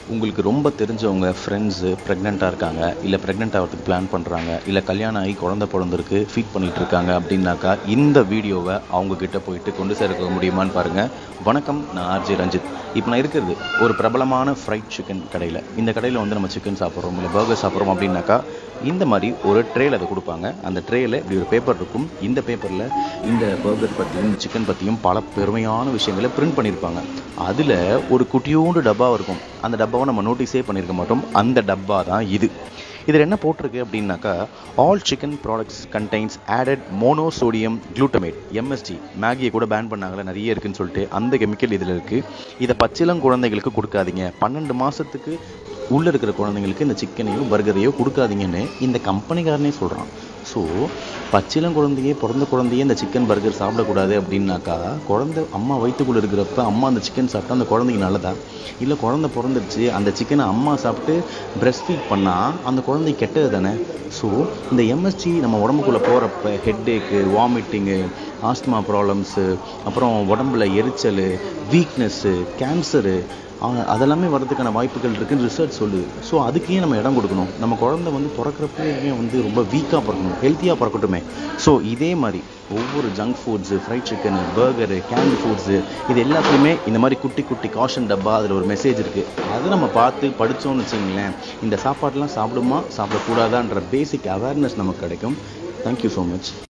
உங்களுக்கு ரொம்ப தெரிஞ்சவங்க ஃப்ரெண்ட்ஸு ப்ரெக்னெண்ட்டாக இருக்காங்க இல்லை ப்ரெக்னென்ட் ஆகிறதுக்கு பிளான் பண்ணுறாங்க இல்லை கல்யாணம் ஆகி குழந்தை பிறந்திருக்கு ஃபீட் பண்ணிட்டு இருக்காங்க அப்படின்னாக்கா இந்த வீடியோவை அவங்க கிட்ட போயிட்டு கொண்டு சேர்க்க முடியுமான்னு பாருங்கள் வணக்கம் நான் ஆர்ஜே ரஞ்சித் இப்போ நான் இருக்கிறது ஒரு பிரபலமான ஃப்ரைட் சிக்கன் கடையில் இந்த கடையில் வந்து நம்ம சிக்கன் சாப்பிட்றோம் இல்லை பர்கர் சாப்பிட்றோம் அப்படின்னாக்கா இந்த மாதிரி ஒரு ட்ரேயில் அதை கொடுப்பாங்க அந்த ட்ரேயில் இப்படி ஒரு பேப்பர் இருக்கும் இந்த பேப்பரில் இந்த பர்கர் பற்றியும் சிக்கன் பற்றியும் பல பெருமையான விஷயங்களை பிரிண்ட் பண்ணியிருப்பாங்க அதில் ஒரு குட்டியோண்டு டப்பா இருக்கும் அந்த டப்பாவை நம்ம நோட்டீஸே பண்ணியிருக்க மாட்டோம் அந்த டப்பா தான் இது இதில் என்ன போட்டிருக்கு அப்படின்னாக்கா all chicken products contains added monosodium glutamate MSG மேகியை கூட பேன் பண்ணாங்களே நிறைய இருக்குன்னு சொல்லிட்டு அந்த கெமிக்கல் இதில் இருக்குது இதை பச்சிளம் குழந்தைகளுக்கு கொடுக்காதீங்க பன்னெண்டு மாதத்துக்கு உள்ளே இருக்கிற குழந்தைங்களுக்கு இந்த சிக்கனையோ பர்கரையோ கொடுக்காதீங்கன்னு இந்த கம்பெனிக்காரனே சொல்கிறான் ஸோ பச்சிளம் குழந்தையே பிறந்த குழந்தையே இந்த சிக்கன் பர்கர் சாப்பிடக்கூடாது அப்படின்னாக்கா குழந்தை அம்மா வயிற்றுக்குள்ளே இருக்கிறப்ப அம்மா அந்த சிக்கன் சாப்பிட்டா அந்த குழந்தைக்கு நல்லதா இல்லை குழந்தை பிறந்துருச்சு அந்த சிக்கனை அம்மா சாப்பிட்டு பிரஸ்ட் ஃபீட் பண்ணால் அந்த குழந்தை கெட்டது தானே ஸோ இந்த எம்எஸ்டி நம்ம உடம்புக்குள்ளே போகிறப்ப ஹெட்டேக்கு வாமிட்டிங்கு ஆஸ்துமா ப்ராப்ளம்ஸு அப்புறம் உடம்புல எரிச்சல் வீக்னஸ்ஸு கேன்சரு அதெல்லாமே வர்றதுக்கான வாய்ப்புகள் இருக்குன்னு ரிசர்ச் சொல்லுது ஸோ அதுக்கே நம்ம இடம் கொடுக்கணும் நம்ம குழந்தை வந்து பிறக்கிறப்பவே வந்து ரொம்ப வீக்காக பிறக்கணும் ஹெல்த்தியாக பிறக்கட்டுமே ஸோ இதே மாதிரி ஒவ்வொரு junk foods fried chicken burger candy foods இது எல்லாத்துலேயுமே இந்த மாதிரி குட்டி குட்டி காஷன் டப்பா அதில் ஒரு மெசேஜ் இருக்குது அதை நம்ம பார்த்து படித்தோம்னு வச்சிங்களேன் இந்த சாப்பாடெலாம் சாப்பிடுமா சாப்பிடக்கூடாதான்ற பேசிக் அவேர்னஸ் நமக்கு கிடைக்கும் தேங்க்யூ ஸோ மச்